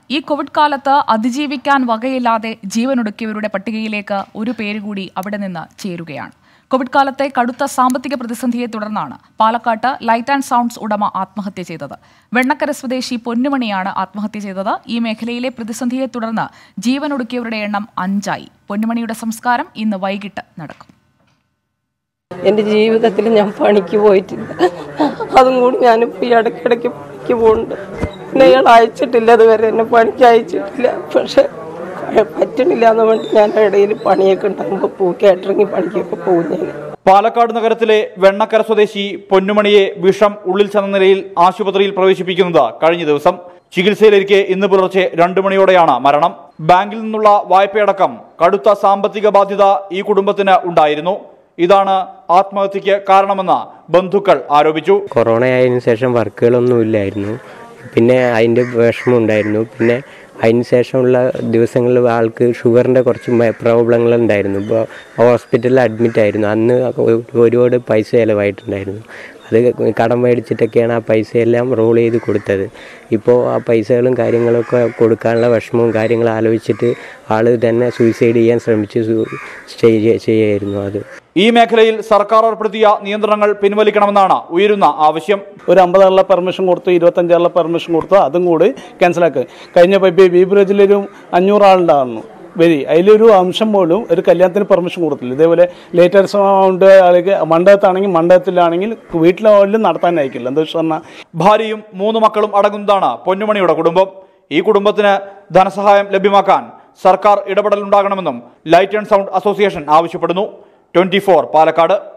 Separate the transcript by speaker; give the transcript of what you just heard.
Speaker 1: ഈ കോവിഡ് കാലത്ത് അതിജീവിക്കാൻ വകയില്ലാതെ ജീവനൊടുക്കിയവരുടെ പട്ടികയിലേക്ക് ഒരു പേര് കൂടി അവിടെ നിന്ന് ചേരുകയാണ് കോവിഡ് കാലത്തെ കടുത്ത സാമ്പത്തിക പ്രതിസന്ധിയെ തുടർന്നാണ് പാലക്കാട്ട് ലൈറ്റ് ആൻഡ് സൗണ്ട്സ് ഉടമ ആത്മഹത്യ ചെയ്തത് വെണ്ണക്കര സ്വദേശി പൊന്നുമണിയാണ് ആത്മഹത്യ ചെയ്തത് ഈ മേഖലയിലെ പ്രതിസന്ധിയെ തുടർന്ന് ജീവനൊടുക്കിയവരുടെ എണ്ണം അഞ്ചായി പൊന്നുമണിയുടെ സംസ്കാരം ഇന്ന് വൈകിട്ട് നടക്കും
Speaker 2: എൻ്റെ ജീവിതത്തിൽ ഞാൻ പണിക്ക് പോയിട്ടില്ല അതും കൂടി ഞാനിപ്പോൾ ഈ ഇടയ്ക്കിടയ്ക്ക് പണിക്ക് പോകുന്നുണ്ട് പിന്നെ ഇയാൾ അയച്ചിട്ടില്ല അതുവരെ എന്നെ പണിക്ക് അയച്ചിട്ടില്ല പക്ഷെ പറ്റണില്ല എന്ന് വേണ്ടി ഞാൻ ഇടയിൽ പണിയൊക്കെ ഉണ്ടാകുമ്പോൾ പോ കാറ്ററിംഗ് പണിക്കൊക്കെ പോകും ഞാൻ
Speaker 3: പാലക്കാട് നഗരത്തിലെ വെണ്ണക്കര സ്വദേശി പൊന്നുമണിയെ വിഷം ഉള്ളിൽ ചെന്ന നിലയിൽ ആശുപത്രിയിൽ പ്രവേശിപ്പിക്കുന്നത് കഴിഞ്ഞ ദിവസം ചികിത്സയിലിരിക്കെ ഇന്ന് പുലർച്ചെ രണ്ടു മണിയോടെയാണ് മരണം ബാങ്കിൽ നിന്നുള്ള വായ്പയടക്കം കടുത്ത സാമ്പത്തിക ബാധ്യത ഈ കുടുംബത്തിന് ഉണ്ടായിരുന്നു ഇതാണ് ആത്മഹത്യക്ക് കാരണമെന്ന് ബന്ധുക്കൾ ആരോപിച്ചു
Speaker 4: കൊറോണ ആയതിനു ശേഷം വർക്കുകളൊന്നും ഇല്ലായിരുന്നു പിന്നെ അതിൻ്റെ വിഷമം ഉണ്ടായിരുന്നു പിന്നെ അതിന് ശേഷമുള്ള ദിവസങ്ങളിൽ ആൾക്ക് ഷുഗറിൻ്റെ കുറച്ച് പ്രോബ്ലങ്ങൾ ഉണ്ടായിരുന്നു ഇപ്പോൾ ഹോസ്പിറ്റലിൽ അഡ്മിറ്റ് ആയിരുന്നു അന്ന് ഒരുപാട് പൈസ ചിലവായിട്ടുണ്ടായിരുന്നു അത് കടം മേടിച്ചിട്ടൊക്കെയാണ് ആ പൈസയെല്ലാം റോൾ ചെയ്ത് കൊടുത്തത് ഇപ്പോൾ ആ പൈസകളും കാര്യങ്ങളൊക്കെ കൊടുക്കാനുള്ള വിഷമവും കാര്യങ്ങളും ആലോചിച്ചിട്ട് ആൾ തന്നെ സൂയിസൈഡ് ചെയ്യാൻ ശ്രമിച്ച് സ്റ്റേ ചെയ്യായിരുന്നു അത്
Speaker 3: ഈ മേഖലയിൽ സർക്കാർ ഏർപ്പെടുത്തിയ നിയന്ത്രണങ്ങൾ പിൻവലിക്കണമെന്നാണ് ഉയരുന്ന ആവശ്യം
Speaker 5: ഒരു അമ്പതാളുള്ള പെർമിഷൻ കൊടുത്തു ഇരുപത്തഞ്ചാളുള്ള പെർമിഷൻ കൊടുത്തു അതും കൂടി ക്യാൻസലാക്കി കഴിഞ്ഞ ഇപ്പോൾ ബി ബ്രിഡ്ജിലൊരു അഞ്ഞൂറ് ആളുണ്ടായിരുന്നു വരി അതിലൊരു അംശം പോലും ഒരു കല്യാണത്തിന് പെർമിഷൻ കൊടുത്തില്ല ഇതേപോലെ ലേറ്റർ സൗണ്ട് ആൾക്ക് മണ്ഡലത്താണെങ്കിൽ മണ്ഡലത്തിലാണെങ്കിൽ വീട്ടിലെ പോലും നടത്താൻ അയക്കില്ല എന്താ വെച്ച് പറഞ്ഞാൽ
Speaker 3: ഭാര്യയും മൂന്ന് മക്കളും അടങ്ങുന്നതാണ് പൊന്നുമണിയുടെ കുടുംബം ഈ കുടുംബത്തിന് ധനസഹായം ലഭ്യമാക്കാൻ സർക്കാർ ഇടപെടലുണ്ടാകണമെന്നും ലൈറ്റ് ആൻഡ് സൗണ്ട് അസോസിയേഷൻ ആവശ്യപ്പെടുന്നു ട്വന്റി പാലക്കാട്